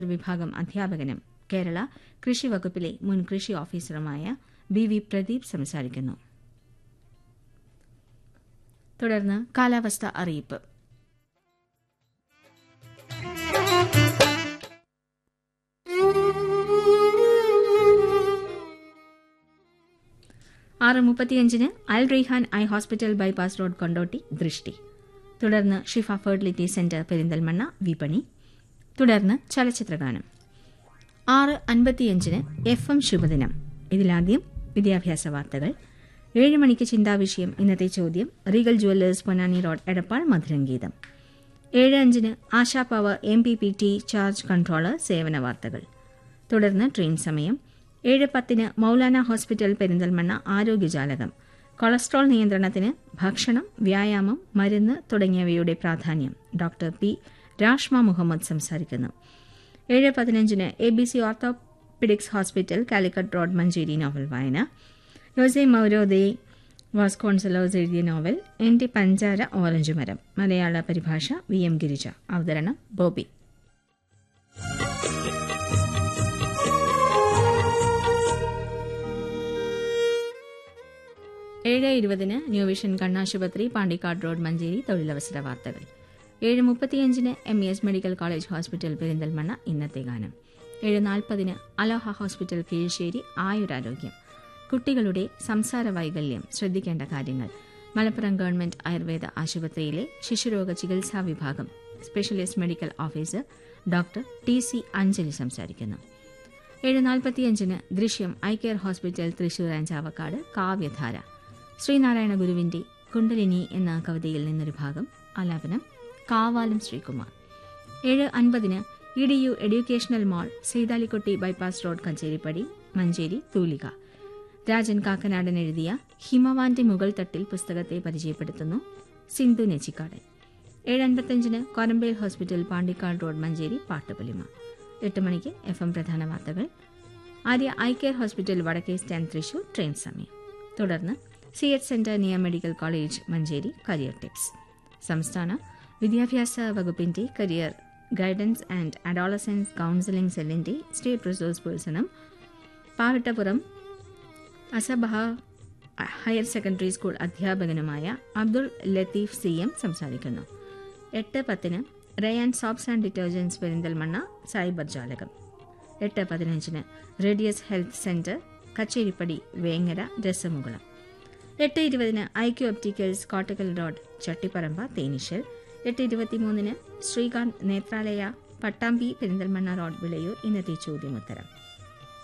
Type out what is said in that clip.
വിഭാഗം അധ്യാപകനും കേരള കൃഷി വകുപ്പിലെ മുൻ കൃഷി ഓഫീസറുമായ ബി വി പ്രദീപ് സംസാരിക്കുന്നു തുടർന്ന് കാലാവസ്ഥ അറിയിപ്പ് ആറ് മുപ്പത്തിയഞ്ചിന് Al Raihan I hospital bypass road Kondotty ദൃഷ്ടി തുടർന്ന് ഷിഫ ഫെർട്ടിലിറ്റി സെന്റർ പെരിന്തൽമണ്ണ വിപണി തുടർന്ന് ചലച്ചിത്രഗാനം ആറ് അൻപത്തിയഞ്ചിന് എഫ് എം ശുഭദിനം ഇതിലാദ്യം വിദ്യാഭ്യാസ വാർത്തകൾ ഏഴ് മണിക്ക് ചിന്താവിഷയം ഇന്നത്തെ ചോദ്യം regal jewellers Ponnani road Edappal മധുരംഗീതം ഏഴ് അഞ്ചിന് Asha power M P P T charge controller സേവന വാർത്തകൾ തുടർന്ന് ട്രെയിൻ സമയം ഏഴ് പത്തിന് മൗലാന ഹോസ്പിറ്റൽ പെരിന്തൽമണ്ണ ആരോഗ്യജാലകം കൊളസ്ട്രോൾ നിയന്ത്രണത്തിന് ഭക്ഷണം വ്യായാമം മരുന്ന് തുടങ്ങിയവയുടെ പ്രാധാന്യം ഡോക്ടർ പി രാഷ്മ മുഹമ്മദ് സംസാരിക്കുന്നു ഏഴ് പതിനഞ്ചിന് A B C orthopaedics hospital Calicut road Manjeri novel വായന യോസെ മൗരോദെ വാസ്കോൺസലോസ് എഴുതിയ നോവൽ എന്റെ പഞ്ചാര ഓറഞ്ച് മരം മലയാള പരിഭാഷ വി എം ഗിരിജ അവതരണം ബോബി ഏഴ് ഇരുപതിന് ന്യൂ വിഷൻ കണ്ണാശുപത്രി പാണ്ടിക്കാട് റോഡ് മഞ്ചേരി തൊഴിലവസര വാർത്തകൾ ഏഴ് മുപ്പത്തിയഞ്ചിന് M E S medical college hospital Perinthalmanna ഇന്നത്തെ ഗാനം ഏഴ് നാൽപ്പതിന് അലോഹ ഹോസ്പിറ്റൽ കീഴ്ശ്ശേരി ആയുരാരോഗ്യം കുട്ടികളുടെ സംസാര വൈകല്യം ശ്രദ്ധിക്കേണ്ട കാര്യങ്ങൾ മലപ്പുറം ഗവൺമെന്റ് ആയുർവേദ ആശുപത്രിയിലെ ശിശുരോഗ ചികിത്സാ വിഭാഗം specialist medical officer doctor T C Anjali സംസാരിക്കുന്നു ഏഴ് നാൽപ്പത്തിയഞ്ചിന് Drishyam eye care hospital Thrissur അഞ്ചാവക്കാട് കാവ്യധാര ശ്രീനാരായണ ഗുരുവിന്റെ കുണ്ടലിനി എന്ന കവിതയിൽ നിന്നൊരു ഭാഗം ആലാപനം കാവാലം ശ്രീകുമാർ ഏഴ് അൻപതിന് E D U educational mall Seethalikkotti bypass road Kancheripadi Manjeri തൂലിക രാജൻ കാക്കനാടൻ എഴുതിയ ഹിമവാന്റെ മുകൾ തട്ടിൽ പുസ്തകത്തെ പരിചയപ്പെടുത്തുന്നു സിന്ധു നെച്ചിക്കാടൻ ഏഴ് അൻപത്തഞ്ചിന് കൊരമ്പേൽ ഹോസ്പിറ്റൽ പാണ്ടിക്കാട് റോഡ് മഞ്ചേരി പാട്ടുപുലിമ എട്ട് മണിക്ക് എഫ് എം പ്രധാന വാർത്തകൾ ആര്യ ഐ കെയർ ഹോസ്പിറ്റൽ വടക്കേ സ്റ്റാൻഡ് തൃശൂർ ട്രെയിൻ സമയം തുടർന്ന് സി എച്ച് സെന്റർ നിയ medical college Manjeri career tips സംസ്ഥാന വിദ്യാഭ്യാസ വകുപ്പിന്റെ career guidance and adolescence counselling സെല്ലിന്റെ സ്റ്റേറ്റ് റിസോഴ്സ് പേഴ്സണും Pavattapuram Asabaha higher secondary school അധ്യാപകനുമായ അബ്ദുൾ ലത്തീഫ് സി എം സംസാരിക്കുന്നു എട്ട് പത്തിന് Rayan soaps and detergents Perinthalmanna cyber ജാലകം എട്ട് പതിനഞ്ചിന് radius health centre Kacheripadi Vengara രസമുകുളം എട്ട് ഇരുപതിന് IQ opticals Kottakkal road Chattiparamba തേനിശൽ എട്ട് ഇരുപത്തിമൂന്നിന് ശ്രീകാന്ത് നേത്രാലയ പട്ടാമ്പി പെരിന്തൽമണ്ണ റോഡ് വിളയൂർ ഇന്നത്തെ ചോദ്യമുത്തരം